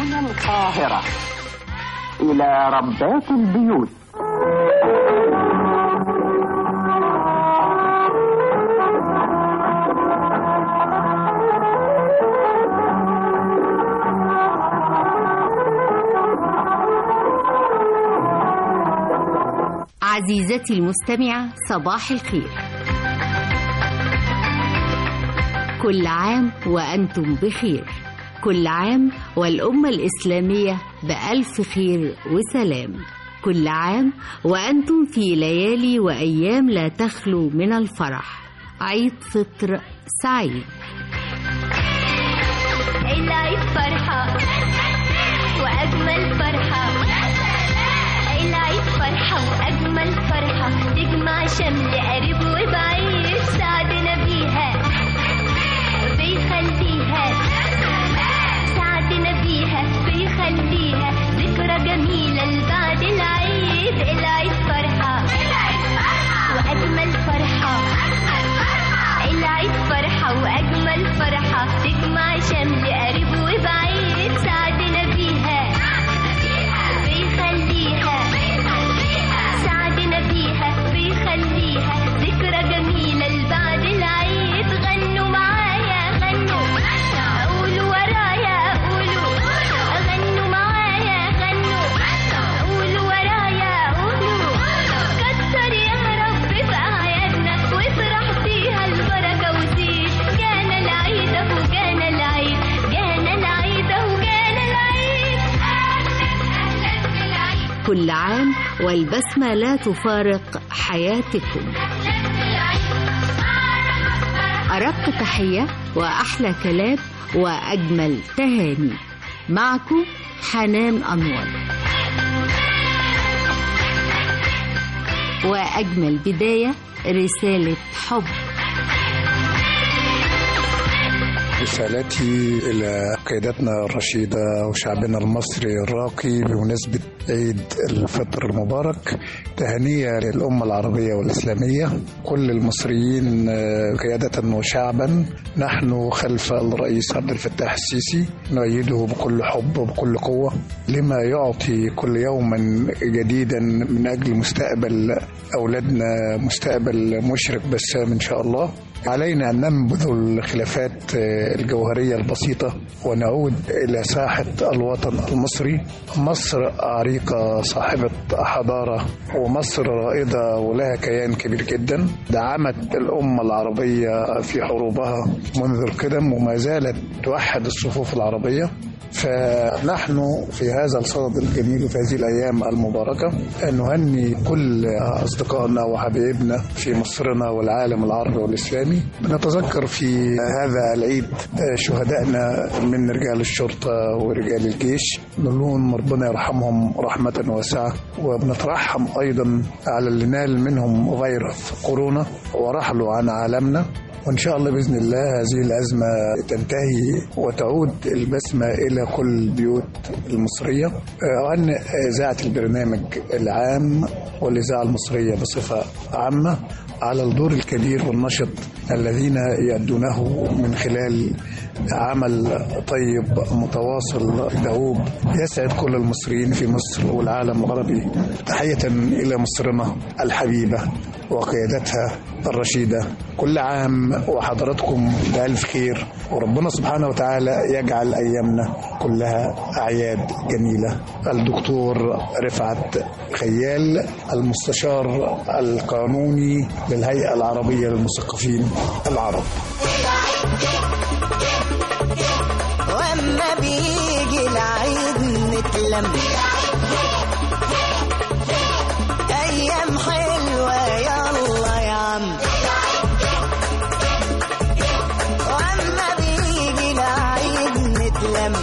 هنا القاهرة إلى ربات البيوت عزيزتي المستمعة صباح الخير كل عام وأنتم بخير كل عام والأمة الإسلامية بألف خير وسلام كل عام وأنتم في ليالي وأيام لا تخلو من الفرح عيد فطر سعيد العيد فرحة وأجمل فرحة العيد فرحة وأجمل فرحة تجمع شمل قريب وبعيد سعدنا بيها بيخليها سعدنا بيها بيخليها ذكرى جميلة لبعد العيد العيد فرحة وأجمل فرحة العيد فرحة وأجمل فرحة تجمع شمل قريب وبعيد سعدنا بيها بيخليها سعدنا بيها بيخليها ذكرى جميلة لبعد العيد غنوا معايا غنوا قولوا ورايا قولوا غنوا معايا غنوا قولوا ورايا قولوا كتر يا رب في أعيادنا وافرح فيها البركة وزيد جانا العيد أهو جانا العيد جانا العيد أهو جانا العيد أهلا أهلا بالعيد كل عام والبسمة لا تفارق حياتكم أرق تحية وأحلى كلام وأجمل تهاني معكم حنان أنور وأجمل بداية رسالة حب رسالتي إلى قيادتنا الرشيدة وشعبنا المصري الراقي بمناسبة عيد الفطر المبارك تهنية للأمة العربية والإسلامية كل المصريين آه، قيادة وشعبا نحن خلف الرئيس عبد الفتاح السيسي نؤيده بكل حب وبكل قوة لما يعطي كل يوما جديدا من أجل مستقبل أولادنا مستقبل مشرق بسام إن شاء الله علينا أن ننبذ الخلافات آه، الجوهرية البسيطة ونعود إلى ساحة الوطن المصري مصر عريقة صاحبة حضارة ومصر رائدة ولها كيان كبير جدا دعمت الأمة العربية في حروبها منذ القدم وما زالت توحد الصفوف العربية فنحن في هذا الصدد الجميل وفي هذه الأيام المباركة نهني كل أصدقائنا وحبايبنا في مصرنا والعالم العربي والإسلامي بنتذكر في هذا العيد شهدائنا من رجال الشرطة ورجال الجيش نقول لهم ربنا يرحمهم رحمة واسعة وبنترحم أيضا على اللي نال منهم فيروس كورونا ورحلوا عن عالمنا وإن شاء الله بإذن الله هذه الأزمة تنتهي وتعود البسمة إلى كل البيوت المصرية آه، وأن إذاعة البرنامج العام والإذاعة المصرية بصفة عامة على الدور الكبير والنشط الذين يؤدونه من خلال عمل طيب متواصل دؤوب يسعد كل المصريين في مصر والعالم العربي تحية إلى مصرنا الحبيبة وقيادتها الرشيدة كل عام وحضراتكم بألف خير وربنا سبحانه وتعالى يجعل أيامنا كلها أعياد جميلة الدكتور رفعت خيال المستشار القانوني للهيئة العربية للمثقفين العرب واما بيجي العيد نتلم ايام حلوه يلا يا عم واما بيجي العيد نتلم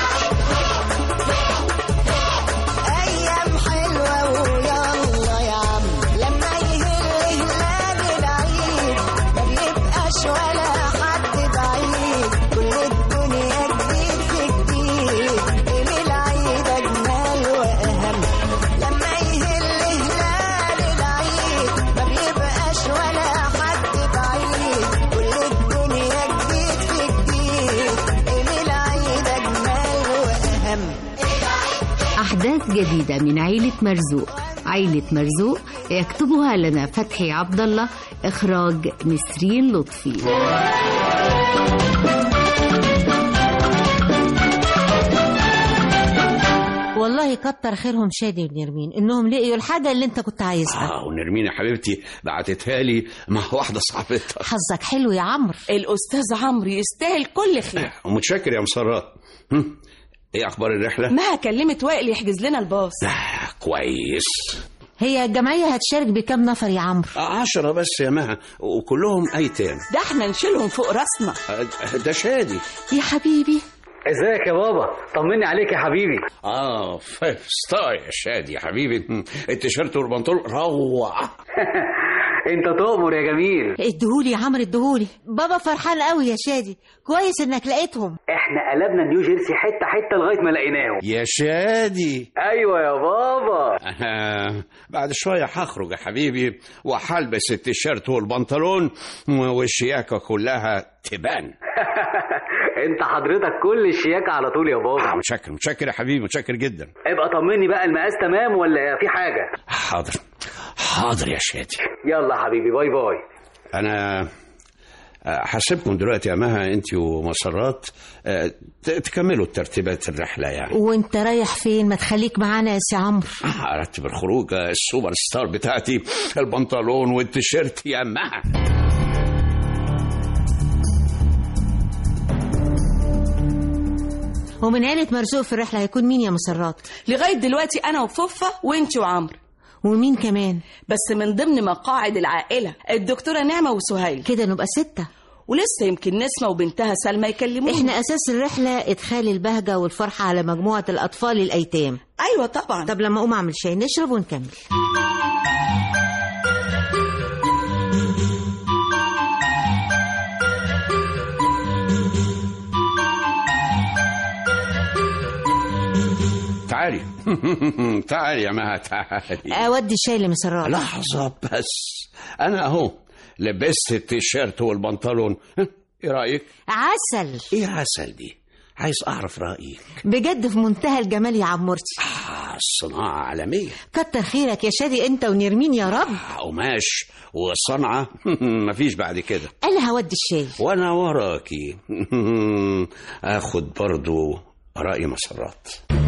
ايام حلوه ويلا يا عم لما يهل هلال العيد ما بيبقاش ولا حد بعيد كل الدنيا جديد في جديد إيه العيد اجمل أحداث جديدة من عيلة مرزوق عيلة مرزوق يكتبها لنا فتحي عبد الله إخراج نسرين لطفي والله كتر خيرهم شادي ونرمين انهم لقيوا الحاجه اللي انت كنت عايزها اه ونرمين يا حبيبتي بعتتها لي مع واحده صاحبتها حظك حلو يا عمرو الأستاذ عمرو يستاهل كل خير ومتشكر يا مسرات هم، ايه اخبار الرحله ما كلمت وائل يحجز لنا الباص آه كويس هي الجمعيه هتشارك بكام نفر يا عمرو آه، عشرة بس يا مها وكلهم ايتام ده احنا نشيلهم فوق راسنا آه، ده شادي يا حبيبي ازيك يا بابا طمني عليك يا حبيبي اه فايف ستار يا شادي يا حبيبي هم، التيشيرت والبنطلون روعه انت تؤمر يا جميل اديهولي يا عمرو اديهولي بابا فرحان قوي يا شادي كويس انك لقيتهم احنا قلبنا نيو جيرسي حته حته لغايه ما لقيناهم يا شادي ايوه يا بابا آه بعد شوية هخرج يا حبيبي وهلبس التيشيرت والبنطلون والشياكة كلها تبان انت حضرتك كل الشياكه على طول يا آه بابا متشكر متشكر يا حبيبي متشكر جدا ابقى طمني بقى المقاس تمام ولا في حاجه حاضر حاضر يا شادي يلا يا حبيبي باي باي أنا آه، هسيبكم دلوقتي يا مها انت ومسرات آه، ت- تكملوا ترتيبات الرحلة يعني وانت رايح فين ما تخليك معانا يا سي عمرو آه، ارتب الخروج آه، السوبر ستار بتاعتي البنطلون والتيشيرت يا مها ومن عيله مرزوق في الرحله هيكون مين يا مسرات لغاية دلوقتي أنا وفوفة وانت وعمرو ومين كمان بس من ضمن مقاعد العائلة الدكتورة نعمة وسهيل كده نبقى ستة ولسه يمكن نسمة وبنتها سلمى يكلمونا احنا اساس الرحله ادخال البهجه والفرحه على مجموعه الاطفال الايتام أيوة طبعا طب لما اقوم اعمل شاي نشرب ونكمل تعالي تعالي يا مها تعالي اودي الشاي لمسرات لحظة بس أنا أهو لبست التيشيرت والبنطلون ها، إيه رأيك؟ عسل إيه عسل دي؟ عايز أعرف رأيك بجد في منتهى الجمال يا عمورتي آه الصناعة عالمية كتر خيرك يا شادي انت ونرمين يا رب آه، قماش وصنعة مفيش بعد كده انا هودي الشاي وأنا وراكي آخد برضو رأي مسرات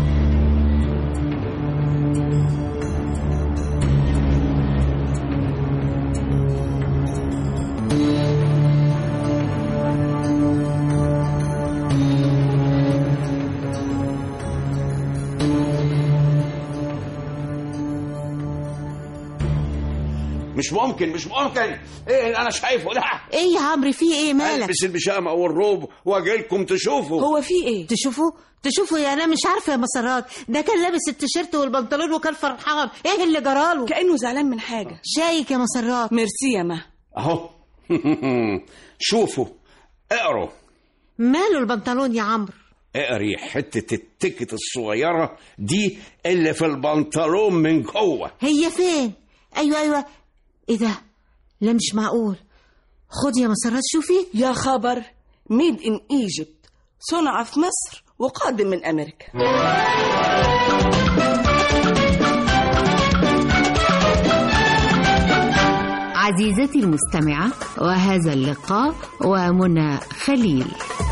مش ممكن مش ممكن ايه اللي انا شايفه ده ايه يا عمرو في ايه مالك البس البيجامه والروب واجي لكم تشوفوا هو في ايه تشوفوا تشوفوا يا انا مش عارفه يا مسرات ده كان لابس التيشيرت والبنطلون وكان فرحان ايه اللي جراله كأنه زعلان من حاجة شايك يا مسرات ميرسي يا ما اهو شوفوا اقروا ماله البنطلون يا عمرو اقري حته التيكت الصغيره دي اللي في البنطلون من جوه هي فين ايوه ايوه ايه ده لا مش معقول خد يا مسرات شوفي يا خبر ميد ان ايجيبت صنع في مصر وقادم من امريكا عزيزتي المستمعة وهذا اللقاء ومنى خليل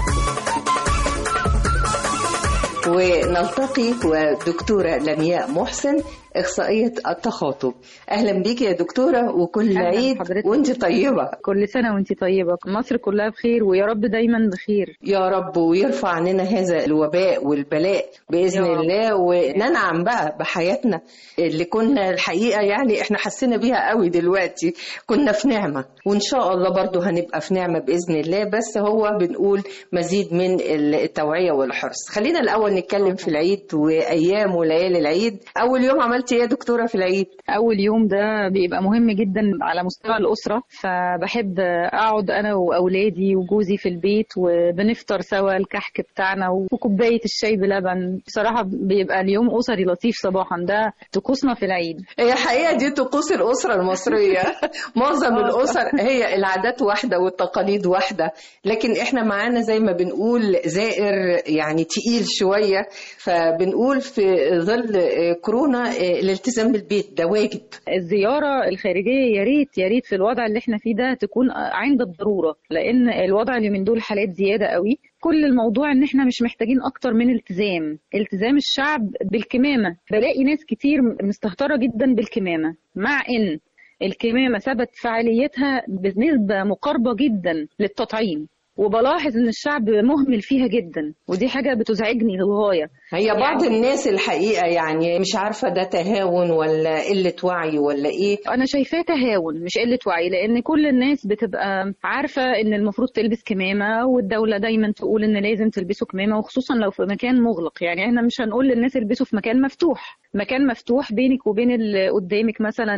ونلتقي ودكتورة لمياء محسن إخصائية التخاطب أهلا بيك يا دكتورة وكل أهلاً عيد حضرتك. وانت طيبة كل سنة وانت طيبة مصر كلها بخير ويا رب دايما بخير يا رب ويرفع عننا هذا الوباء والبلاء بإذن يا رب. الله وننعم بقى بحياتنا اللي كنا الحقيقة يعني احنا حسينا بيها قوي دلوقتي كنا في نعمة وإن شاء الله برضو هنبقى في نعمة بإذن الله بس هو بنقول مزيد من التوعية والحرص خلينا الأول نتكلم في العيد وأيام وليالي العيد أول يوم عملتي إيه يا دكتورة في العيد أول يوم ده بيبقى مهم جدا على مستوى الأسرة فبحب أقعد أنا وأولادي وجوزي في البيت وبنفطر سوا الكحك بتاعنا وكوباية الشاي بلبن بصراحة بيبقى اليوم أسري لطيف صباحا ده طقوسنا في العيد هي حقيقة دي طقوس الأسرة المصرية معظم الأسر هي العادات واحدة والتقاليد واحدة لكن احنا معانا زي ما بنقول زائر يعني تقيل شوية شويه فبنقول في ظل آه، كورونا آه، الالتزام بالبيت ده واجب الزيارة الخارجية يا ريت يا ريت في الوضع اللي احنا فيه ده تكون عند الضرورة لأن الوضع اللي من دول حالات زيادة قوي كل الموضوع ان احنا مش محتاجين اكتر من التزام التزام الشعب بالكمامة بلاقي ناس كتير مستهترة جدا بالكمامة مع ان الكمامة ثبت فعاليتها بنسبة مقاربة جدا للتطعيم وبلاحظ ان الشعب مهمل فيها جدا ودي حاجة بتزعجني للغاية هي بعض يعني- الناس الحقيقه يعني مش عارفه ده تهاون ولا قله وعي ولا ايه انا شايفاه تهاون مش قله وعي لان كل الناس بتبقى عارفه ان المفروض تلبس كمامه والدوله دايما تقول ان لازم تلبسوا كمامه وخصوصا لو في مكان مغلق يعني احنا مش هنقول للناس البسوا في مكان مفتوح مكان مفتوح بينك وبين اللي قدامك مثلا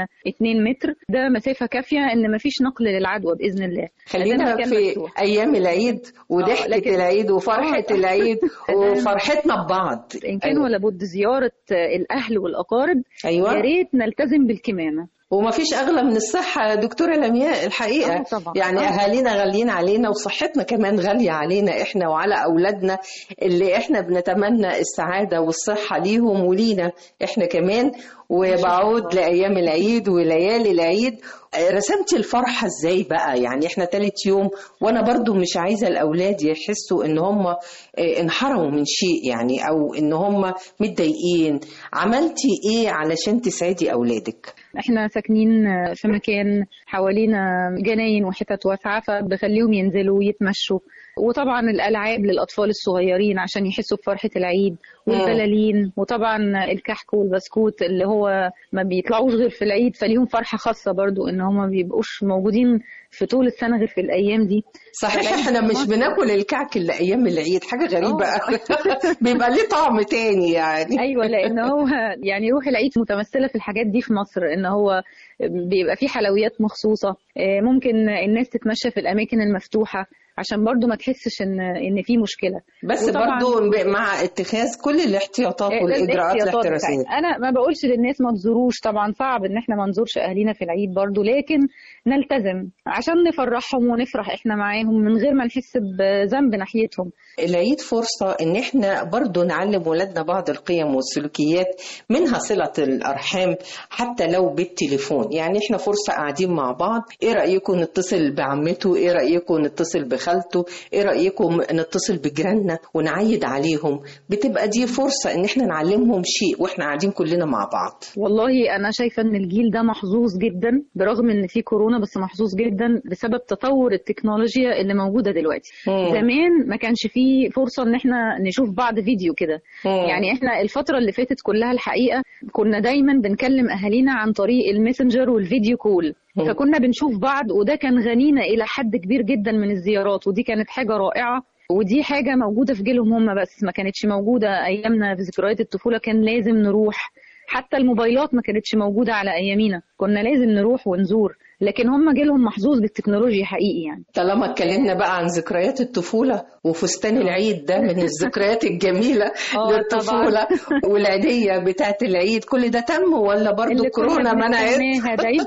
2 متر ده مسافه كافيه ان مفيش نقل للعدوى باذن الله ده خلينا مكان في مفتوح. ايام العيد وضحكه لكن- العيد وفرحه آه. العيد تمام. وفرحتنا ببعض ان كان ولا بد زياره الاهل والاقارب أيوة. يا ريت نلتزم بالكمامه وما فيش اغلى من الصحه يا دكتوره لمياء الحقيقه آه طبعا. يعني آه. اهالينا غاليين علينا وصحتنا كمان غاليه علينا احنا وعلى اولادنا اللي احنا بنتمنى السعاده والصحه ليهم ولينا احنا كمان وبعود لايام العيد وليالي العيد آه، رسمتي الفرحه ازاي بقى يعني احنا تالت يوم وانا برضو مش عايزه الاولاد يحسوا ان هم آه، انحرموا من شيء يعني او ان هم متضايقين عملتي ايه علشان تسعدي اولادك احنا ساكنين في مكان حوالينا جناين وحتت واسعة فبخليهم ينزلوا ويتمشوا وطبعا الألعاب للأطفال الصغيرين عشان يحسوا بفرحة العيد والبلالين وطبعا الكحك والبسكوت اللي هو ما بيطلعوش غير في العيد فليهم فرحة خاصة برضو ان هم ما بيبقوش موجودين في طول السنة غير في الأيام دي صحيح فالعيد احنا مش مصر- بناكل الكعك الا ايام العيد حاجه غريبه قوي بيبقى ليه طعم تاني يعني ايوه لان هو يعني روح العيد متمثله في الحاجات دي في مصر ان هو بيبقى فيه حلويات مخصوصه آه، ممكن الناس تتمشى في الاماكن المفتوحه عشان برضو ما تحسش ان ان في مشكله بس وطبعاً- برضو مع اتخاذ كل الاحتياطات آه، والاجراءات الاحتياطات الاحترازيه بتاعتنا. انا ما بقولش للناس ما تزوروش طبعا صعب ان احنا ما نزورش اهالينا في العيد برضو لكن نلتزم عشان نفرحهم ونفرح احنا معاهم من غير ما نحس بذنب ناحيتهم العيد فرصة إن إحنا برضو نعلم ولادنا بعض القيم والسلوكيات منها صلة الأرحام حتى لو بالتليفون يعني إحنا فرصة قاعدين مع بعض إيه رأيكم نتصل بعمته إيه رأيكم نتصل بخالته إيه رأيكم نتصل بجيراننا ونعيد عليهم بتبقى دي فرصة إن إحنا نعلمهم شيء وإحنا قاعدين كلنا مع بعض والله انا شايفه ان الجيل ده محظوظ جدا برغم ان في كورونا بس محظوظ جدا بسبب تطور التكنولوجيا اللي موجوده دلوقتي مم. زمان ما كانش فيه فرصه ان احنا نشوف بعض فيديو كده مم. يعني احنا الفتره اللي فاتت كلها الحقيقه كنا دايما بنكلم اهالينا عن طريق الماسنجر والفيديو كول مم. فكنا بنشوف بعض وده كان غنينا الى حد كبير جدا من الزيارات ودي كانت حاجه رائعه ودي حاجة موجودة في جيلهم هم بس ما كانتش موجودة أيامنا في ذكريات الطفولة كان لازم نروح حتى الموبايلات ما كانتش موجودة على أيامينا كنا لازم نروح ونزور لكن هم جيلهم محظوظ بالتكنولوجيا حقيقي يعني طالما اتكلمنا بقى عن ذكريات الطفولة وفستان العيد ده من الذكريات الجميلة آه، للطفولة والعيدية بتاعت العيد كل ده تم ولا برضو اللي كنا كورونا منعت بنستناها دايما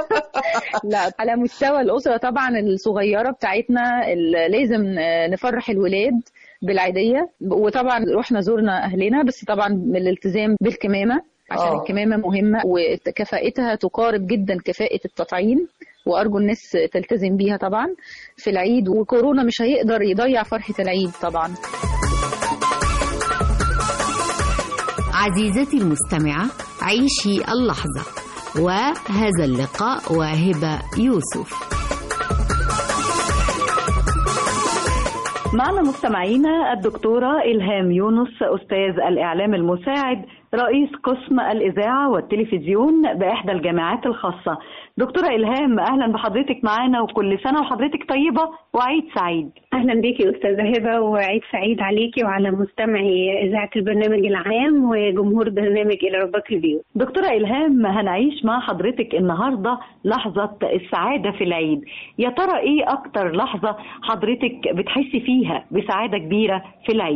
لا على مستوى الأسرة طبعا الصغيرة بتاعتنا اللي لازم آه، نفرح الولاد بالعيدية وطبعا رحنا زورنا أهلنا بس طبعا بالالتزام بالكمامة عشان آه. الكمامة مهمة وكفاءتها تقارب جدا كفاءة التطعيم وأرجو الناس تلتزم بيها طبعا في العيد وكورونا مش هيقدر يضيع فرحة العيد طبعا عزيزتي المستمعة عيشي اللحظة وهذا اللقاء وهبة يوسف معنا مستمعينا الدكتورة إلهام يونس أستاذ الإعلام المساعد رئيس قسم الإذاعة والتلفزيون بإحدى الجامعات الخاصة دكتورة إلهام أهلا بحضرتك معانا وكل سنة وحضرتك طيبة وعيد سعيد اهلا بيكي استاذه هبه وعيد سعيد عليكي وعلى مستمعي اذاعه البرنامج العام وجمهور برنامج الى رباط البيوت دكتورة إلهام هنعيش مع حضرتك النهاردة لحظة السعادة في العيد يا ترى إيه أكتر لحظة حضرتك بتحسي فيها بسعادة كبيرة في العيد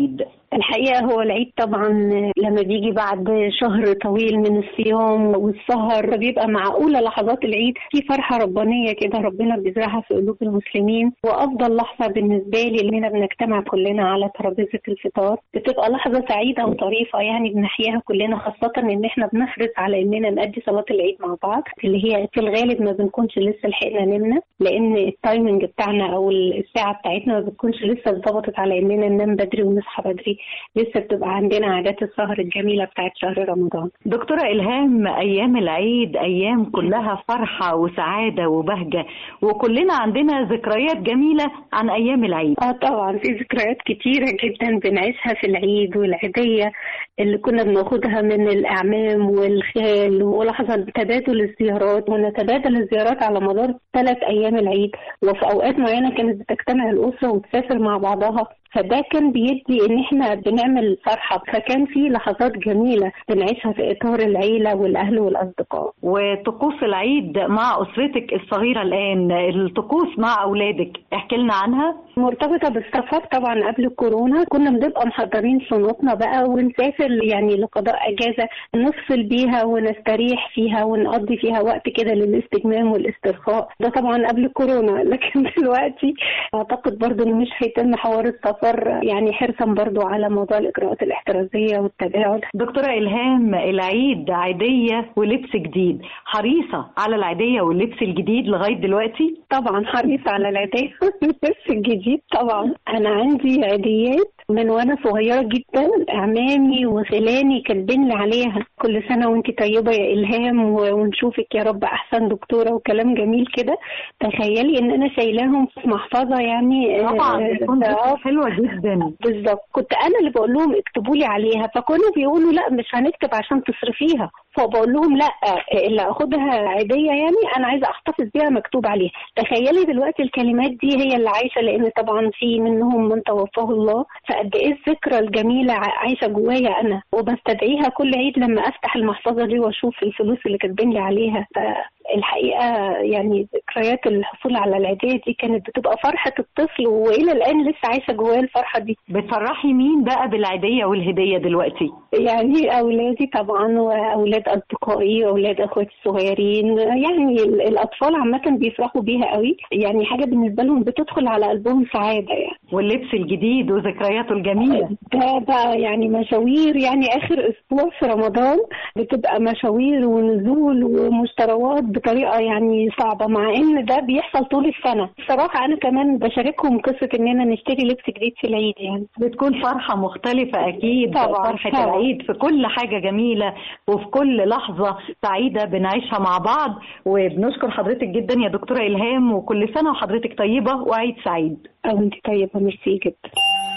الحقيقة هو العيد طبعا لما بيجي بعد شهر طويل من الصيام والسهر بيبقى معقولة لحظات العيد في فرحة ربانية كده ربنا بيزرعها في قلوب المسلمين وأفضل لحظة بالنسبة لي إننا بنجتمع كلنا على ترابيزة الفطار بتبقى لحظة سعيدة وطريفة يعني بنحياها كلنا خاصة إن إحنا بنحرص على إننا نأدي صلاة العيد مع بعض اللي هي في الغالب ما بنكونش لسه لحقنا نمنا لأن التايمنج بتاعنا أو الساعة بتاعتنا ما بتكونش لسه اتظبطت على إننا ننام بدري ونصحى بدري لسه بتبقى عندنا عادات السهر الجميلة بتاعت شهر رمضان دكتورة إلهام أيام العيد أيام كلها فرحة وسعادة وبهجة وكلنا عندنا ذكريات جميلة عن أيام العيد اه طبعا في ذكريات كتيرة جدا بنعيشها في العيد والعيدية اللي كنا بناخدها من الأعمام والخال ولحظة تبادل الزيارات ونتبادل الزيارات على مدار ثلاث أيام العيد وفي أوقات معينة كانت بتجتمع الأسرة وتسافر مع بعضها فده كان بيدي ان احنا بنعمل فرحه فكان في لحظات جميله بنعيشها في اطار العيله والاهل والاصدقاء وطقوس العيد مع أسرتك الصغيرة الآن الطقوس مع أولادك احكي لنا عنها مرتبطه بالسفر طبعا قبل الكورونا كنا بنبقى محضرين شنطنا بقى ونسافر يعني لقضاء اجازه نفصل بيها ونستريح فيها ونقضي فيها وقت كده للاستجمام والاسترخاء ده طبعا قبل الكورونا لكن دلوقتي اعتقد برضو انه مش هيتم حوار السفر يعني حرصا برضو على موضوع الاجراءات الاحترازيه والتباعد دكتورة إلهام العيد عيدية ولبس جديد حريصة على العيدية واللبس الجديد لغاية دلوقتي طبعا حريصة على العيدية واللبس الجديد طبعا أنا عندي عيديات من وأنا صغيرة جدا أعمامي وخلاني كاتبين لي عليها كل سنة وأنت طيبة يا إلهام و- ونشوفك يا رب أحسن دكتورة وكلام جميل كده تخيلي إن أنا شايلاهم في محفظة يعني طبعا آه، بتكون آه، ذكرى حلوة جدا بالظبط كنت انا اللي بقول لهم اكتبوا لي عليها فكانوا بيقولوا لا مش هنكتب عشان تصرفيها فبقول لهم لا اللي اخدها عاديه يعني انا عايزه احتفظ بيها مكتوب عليها تخيلي دلوقتي الكلمات دي هي اللي عايشه لان طبعا في منهم من توفاه الله فقد ايه الذكرى الجميله ع- عايشه جوايا انا وبستدعيها كل عيد لما افتح المحفظه دي واشوف الفلوس اللي كاتبين لي عليها فالحقيقه يعني ذكريات الحصول على العيديه دي كانت بتبقى فرحه الطفل والى الان لسه عايشه جوايا الفرحه دي بتفرحي مين بقى بالعيدية والهدية دلوقتي يعني أولادي طبعا وأولاد أصدقائي وأولاد أخواتي الصغيرين يعني ال- الأطفال عامة بيفرحوا بيها قوي يعني حاجة بالنسبة لهم بتدخل على قلبهم سعادة يعني واللبس الجديد وذكرياته الجميلة ده بقى يعني مشاوير يعني آخر أسبوع في رمضان بتبقى مشاوير ونزول ومشتروات بطريقة يعني صعبة مع إن ده بيحصل طول السنة بصراحة أنا كمان بشاركهم قصة إننا نشتري لبس جديد في العيد يعني بتكون فرحة مختلفة أكيد طبعاً، فرحة طبعاً. العيد في كل حاجة جميلة وفي كل لحظة سعيدة بنعيشها مع بعض وبنشكر حضرتك جدا يا دكتورة إلهام وكل سنة وحضرتك طيبة وعيد سعيد أو أنت طيبة ميرسي جدا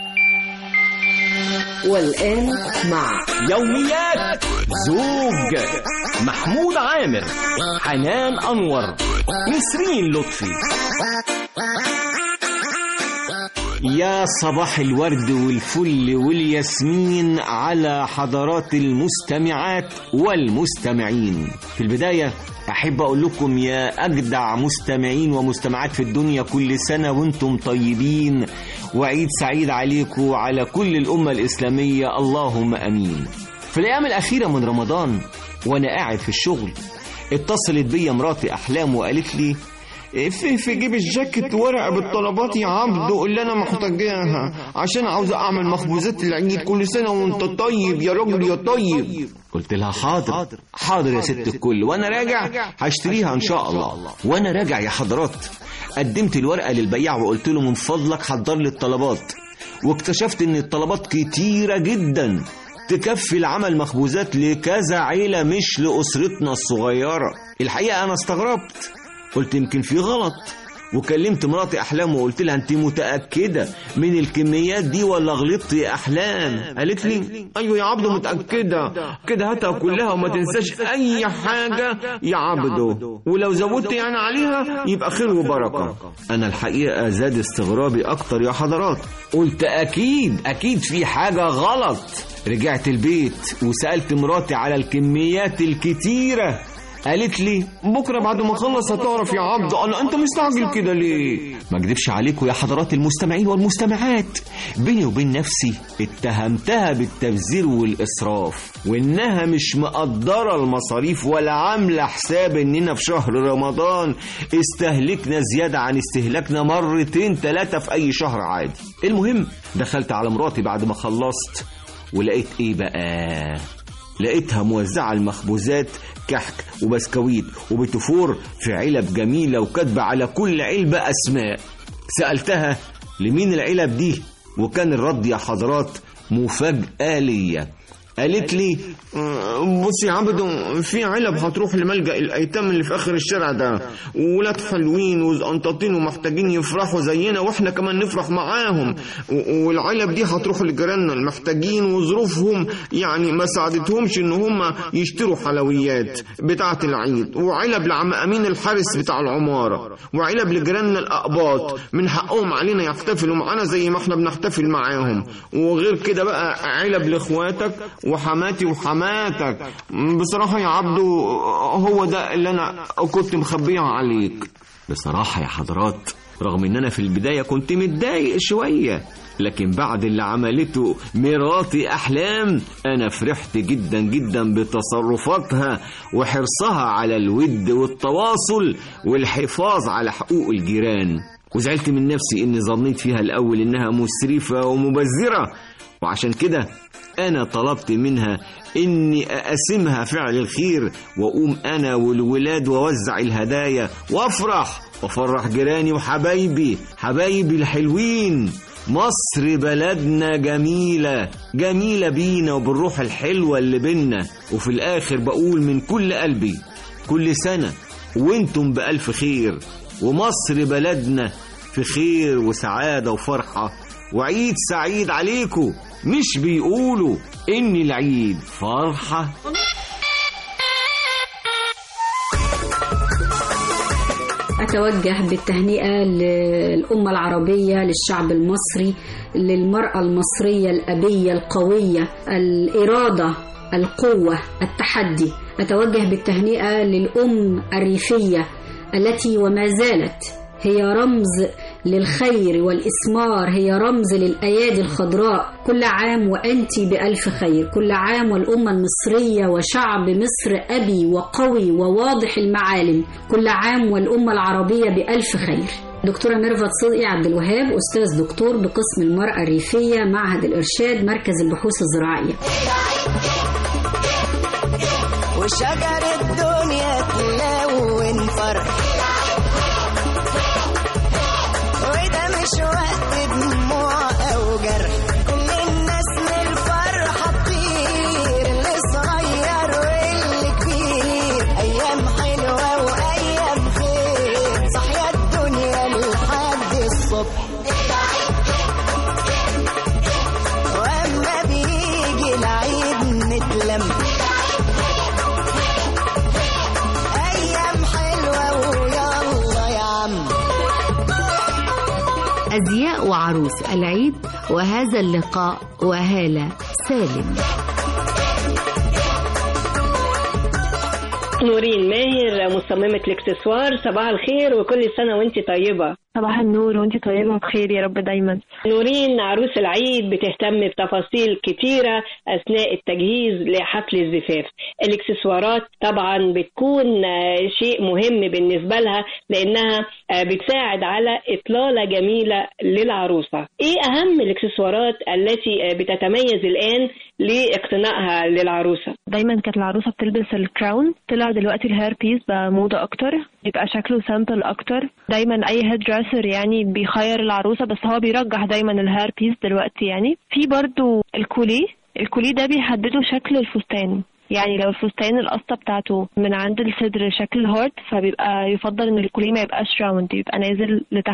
والآن مع يوميات زوج محمود عامر حنان أنور نسرين لطفي يا صباح الورد والفل والياسمين على حضرات المستمعات والمستمعين في البداية أحب أقول لكم يا أجدع مستمعين ومستمعات في الدنيا كل سنة وانتم طيبين وعيد سعيد عليكم وعلى كل الأمة الإسلامية اللهم أمين في الأيام الأخيرة من رمضان وأنا قاعد في الشغل اتصلت بيا مراتي أحلام وقالت لي في في جيب الجاكيت ورقة بالطلبات يا عبد اللي أنا محتاجاها عشان عاوز أعمل مخبوزات العيد كل سنة وأنت طيب يا راجل يا طيب قلت لها حاضر حاضر يا ست الكل وأنا راجع هشتريها إن شاء الله وأنا راجع يا حضرات قدمت الورقة للبياع وقلت له من فضلك حضر لي الطلبات واكتشفت إن الطلبات كتيرة جدا تكفي العمل مخبوزات لكذا عيلة مش لأسرتنا الصغيرة الحقيقة أنا استغربت قلت يمكن في غلط وكلمت مراتي احلام وقلت لها انت متاكده من الكميات دي ولا غلطت يا احلام قالت لي ايوه يا عبدو متاكده كده هاتها كلها وما تنساش اي حاجه يا عبدو ولو زودت يعني عليها يبقى خير وبركه انا الحقيقه زاد استغرابي اكتر يا حضرات قلت اكيد اكيد في حاجه غلط رجعت البيت وسالت مراتي على الكميات الكتيره قالت لي بكره بعد ما اخلص هتعرف يا عبد الله انت مستعجل كده ليه ما اكدبش عليكم يا حضرات المستمعين والمستمعات بيني وبين نفسي اتهمتها بالتبذير والاسراف وانها مش مقدره المصاريف ولا عامله حساب اننا في شهر رمضان استهلكنا زياده عن استهلاكنا مرتين ثلاثه في اي شهر عادي المهم دخلت على مراتي بعد ما خلصت ولقيت ايه بقى لقيتها موزعة المخبوزات كحك وبسكويت وبتفور في علب جميلة وكاتبة على كل علبة أسماء سألتها لمين العلب دي وكان الرد يا حضرات مفاجأة ليا قالت لي "آه، بص يا عبدو في علب هتروح لملجأ الأيتام اللي في آخر الشارع ده وولاد حلوين وزقنطاطين ومحتاجين يفرحوا زينا واحنا كمان نفرح معاهم و- والعلب دي هتروح لجيراننا المحتاجين وظروفهم يعني ما ساعدتهمش ان هم يشتروا حلويات بتاعة العيد وعلب لعم أمين الحارس بتاع العمارة وعلب لجيراننا الأقباط من حقهم علينا يحتفلوا معانا زي ما احنا بنحتفل معاهم وغير كده بقى علب لاخواتك وحماتي وحماتك بصراحة يا عبدو هو ده اللي انا كنت مخبيها عليك بصراحة يا حضرات رغم ان انا في البداية كنت متضايق شوية لكن بعد اللي عملته مراتي احلام انا فرحت جدا جدا بتصرفاتها وحرصها على الود والتواصل والحفاظ على حقوق الجيران وزعلت من نفسي اني ظنيت فيها الاول انها مسرفة ومبذرة وعشان كده انا طلبت منها اني اقسمها فعل الخير واقوم انا والولاد واوزع الهدايا وافرح وافرح جيراني وحبايبي حبايبي الحلوين مصر بلدنا جميلة جميلة بينا وبالروح الحلوة اللي بينا وفي الآخر بقول من كل قلبي كل سنة وانتم بألف خير ومصر بلدنا في خير وسعادة وفرحة وعيد سعيد عليكم مش بيقولوا إن العيد فرحة أتوجه بالتهنئة للأمة العربية للشعب المصري للمرأة المصرية الأبية القوية الإرادة القوة التحدي أتوجه بالتهنئة للأم الريفية التي وما زالت هي رمز للخير والإثمار هي رمز للأيادي الخضراء كل عام وأنت بألف خير كل عام والأمة المصرية وشعب مصر أبي وقوي وواضح المعالم كل عام والأمة العربية بألف خير دكتورة ميرفت صدقي عبد الوهاب أستاذ دكتور بقسم المرأة الريفية معهد الإرشاد مركز البحوث الزراعية وشجر الدنيا تلون فرح وده مش وقت دموع او جرح كل الناس من الفرحة تطير اللي صغير واللي كبير ايام حلوة وايام خير صحيا الدنيا لحد الصبح واما بيجي العيد نتلم ايام حلوة ويلا يا عم أزياء وعروس العيد وهذا اللقاء وهالة سالم نورين ماهر مصممة الاكسسوار صباح الخير وكل سنة وانت طيبة صباح النور وانت طيبة بخير يا رب دايما نورين عروس العيد بتهتم بتفاصيل كتيرة أثناء التجهيز لحفل الزفاف الإكسسوارات طبعا بتكون آه، شيء مهم بالنسبة لها لأنها آه، بتساعد على إطلالة جميلة للعروسة إيه أهم الإكسسوارات التي آه، بتتميز الآن لاقتنائها للعروسة دايما كانت العروسة بتلبس الكراون طلع دلوقتي الهير بيس بقى موضة اكتر بيبقى شكله سامبل اكتر دايما اي هيد دريسر يعني بيخير العروسة بس هو بيرجح دايما الهير بيس دلوقتي يعني في برضو الكوليه الكوليه ده بيحدده شكل الفستان يعني لو الفستان القصة بتاعته من عند الصدر شكل هارت فبيبقى يفضل ان الكوليه ما يبقاش راوند يبقى نازل لتحت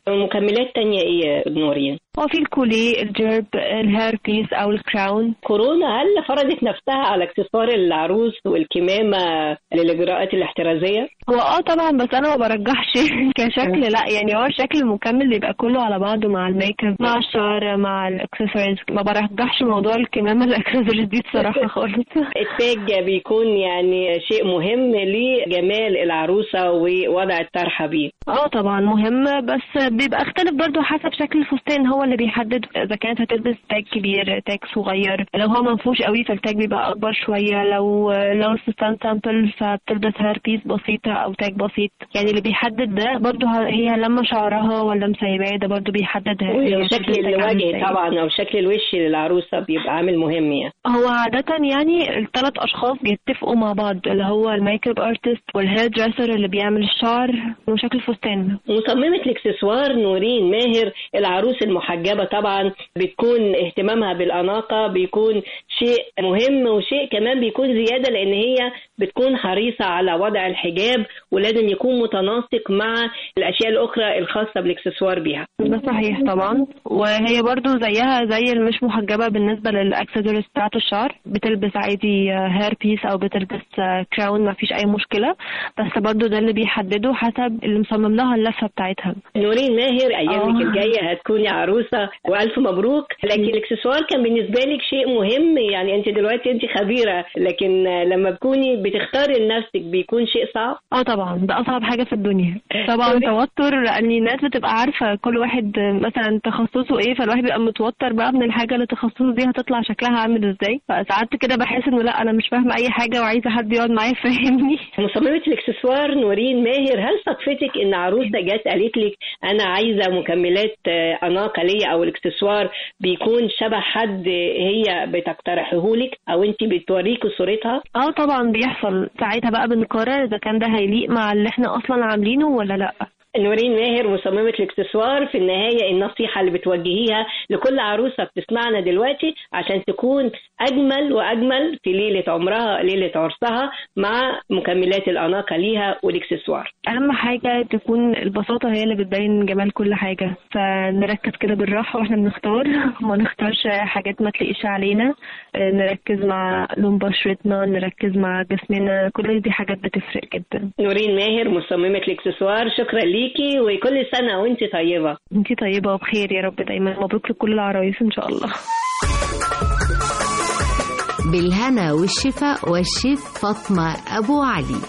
مكملات تانية ايه يا نورين هو في الكوليه الجيرب الهير بيس او الكراون كورونا هل فرضت نفسها على اكسسوار العروس والكمامة للإجراءات الاحترازية؟ هو اه طبعا بس انا ما برجحش كشكل لا يعني هو الشكل المكمل بيبقى كله على بعضه مع الميك اب مع الشعر مع الاكسسوارز ما برجحش موضوع الكمامه الاكسسوارز دي بصراحه خالص التاج بيكون يعني شيء مهم لجمال العروسة ووضع الطرحة بيه اه طبعا مهم بس بيبقى اختلف برضو حسب شكل الفستان هو اللي بيحدد اذا كانت هتلبس تاج كبير تاج صغير لو هو منفوش قوي فالتاج بيبقى اكبر شويه لو لو الفستان سامبل فبتلبس هير بيس بسيطه او تاج بسيط يعني اللي بيحدد ده برضو هي لما شعرها ولا مسيباه ده برضو بيحدد هي وشكل هتلبس تاج عامل الوجه إزاي. طبعا أو شكل الوش للعروسة بيبقى عامل مهم يعني هو عادة يعني الثلاث أشخاص بيتفقوا مع بعض اللي هو الميك اب ارتست والهير دريسر اللي بيعمل الشعر وشكل الفستان مصممة الاكسسوار نورين ماهر العروس المحجبة طبعا بتكون اهتمامها بالأناقة بيكون شيء مهم وشيء كمان بيكون زيادة لأن هي بتكون حريصة على وضع الحجاب ولازم يكون متناسق مع الأشياء الأخرى الخاصة بالاكسسوار بيها ده صحيح طبعا وهي برضو زيها زي المش محجبة بالنسبة للأكسسوارز بتاعت الشعر بتلبس عادي هير بيس أو بتلبس كراون ما فيش أي مشكلة بس برضو ده اللي بيحدده حسب اللي مصمم لها اللفة بتاعتها نورين ماهر ايامك آه. الجايه هتكوني عروسه والف مبروك لكن الاكسسوار كان بالنسبه لك شيء مهم يعني انت دلوقتي انت خبيره لكن لما تكوني بتختاري لنفسك بيكون شيء صعب اه طبعا ده اصعب حاجه في الدنيا طبعا توتر لان الناس بتبقى عارفه كل واحد مثلا تخصصه ايه فالواحد بيبقى متوتر بقى من الحاجه اللي تخصصه دي هتطلع شكلها عامل ازاي فساعات كده بحس انه لا انا مش فاهمه اي حاجه وعايزه حد يقعد معايا يفهمني مصممة الاكسسوار نورين ماهر هل صدفتك ان عروسة جت قالت لك انا عايزة مكملات آه، اناقة ليا او الاكسسوار بيكون شبه حد هي بتقترحه لك او انت بتوريكي صورتها اه طبعا بيحصل ساعتها بقى بنقرر اذا كان ده هيليق مع اللي احنا اصلا عاملينه ولا لا نورين ماهر مصممة الاكسسوار في النهاية النصيحة اللي بتوجهيها لكل عروسة بتسمعنا دلوقتي عشان تكون أجمل وأجمل في ليلة عمرها ليلة عرسها مع مكملات الأناقة ليها والاكسسوار اهم حاجه تكون البساطه هي اللي بتبين جمال كل حاجه فنركز كده بالراحه واحنا بنختار ما نختارش حاجات ما تليقش علينا آه، نركز مع لون بشرتنا نركز مع جسمنا كل دي حاجات بتفرق جدا نورين ماهر مصممة الاكسسوار شكرا ليكي وكل سنة وانت طيبة انتي طيبه وبخير يا رب دايما مبروك لكل العرايس ان شاء الله بالهنا والشفاء والشيف فاطمة أبو علي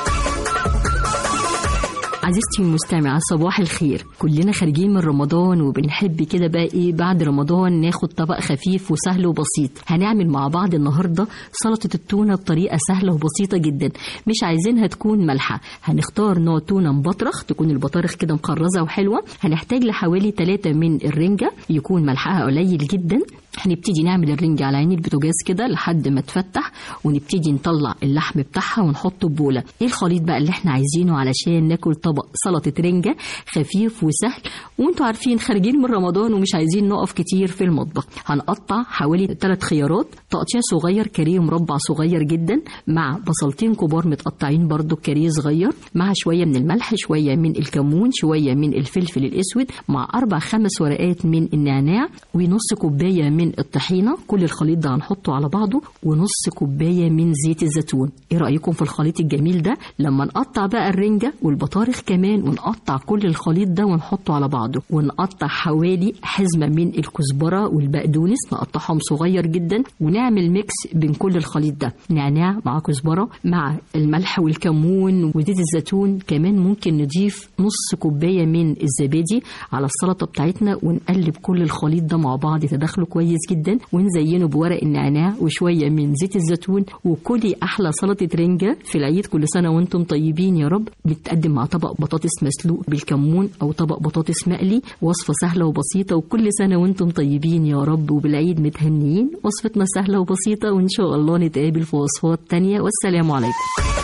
عزيزتي المستمعة صباح الخير كلنا خارجين من رمضان وبنحب كده بقى ايه بعد رمضان ناخد طبق خفيف وسهل وبسيط هنعمل مع بعض النهاردة سلطة التونة بطريقة سهلة وبسيطة جدا مش عايزينها تكون مالحة هنختار نوع تونة مبطرخ تكون البطارخ كده مقرزة وحلوة هنحتاج لحوالي 3 من الرنجة يكون ملحها قليل جدا هنبتدي نعمل الرنجة على عين البوتاجاز كده لحد ما تفتح ونبتدي نطلع اللحم بتاعها ونحطه في بولة ايه الخليط بقى اللي احنا عايزينه علشان ناكل طبق سلطة رنجة خفيف وسهل وانتوا عارفين خارجين من رمضان ومش عايزين نقف كتير في المطبخ هنقطع حوالي ثلاث خيارات تقطيع صغير كاريه مربع صغير جدا مع بصلتين كبار متقطعين برضو كاريه صغير مع شوية من الملح شوية من الكمون شوية من الفلفل الاسود مع اربع خمس ورقات من النعناع ونص كوباية من الطحينة كل الخليط ده هنحطه على بعضه ونص كوباية من زيت الزيتون ايه رأيكم في الخليط الجميل ده لما نقطع بقى الرنجة والبطارخ كمان ونقطع كل الخليط ده ونحطه على بعضه ونقطع حوالي حزمة من الكزبرة والبقدونس نقطعهم صغير جدا ونعمل ميكس بين كل الخليط ده نعناع مع كزبرة مع الملح والكمون وزيت الزيتون كمان ممكن نضيف نص كوباية من الزبادي على السلطة بتاعتنا ونقلب كل الخليط ده مع بعض يتداخلوا كويس جدا ونزينه بورق النعناع وشوية من زيت الزيتون وكلي أحلى سلطة رنجة في العيد كل سنة وانتم طيبين يا رب بتقدم مع طبق بطاطس مسلوق بالكمون أو طبق بطاطس مقلي وصفة سهلة وبسيطة وكل سنة وانتم طيبين يا رب وبالعيد متهنيين وصفتنا سهلة وبسيطة وإن شاء الله نتقابل في وصفات تانية والسلام عليكم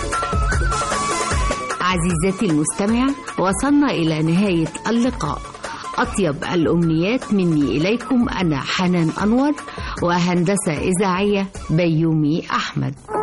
عزيزتي المستمع وصلنا إلى نهاية اللقاء أطيب الأمنيات مني إليكم أنا حنان أنور وهندسة إذاعية بيومي أحمد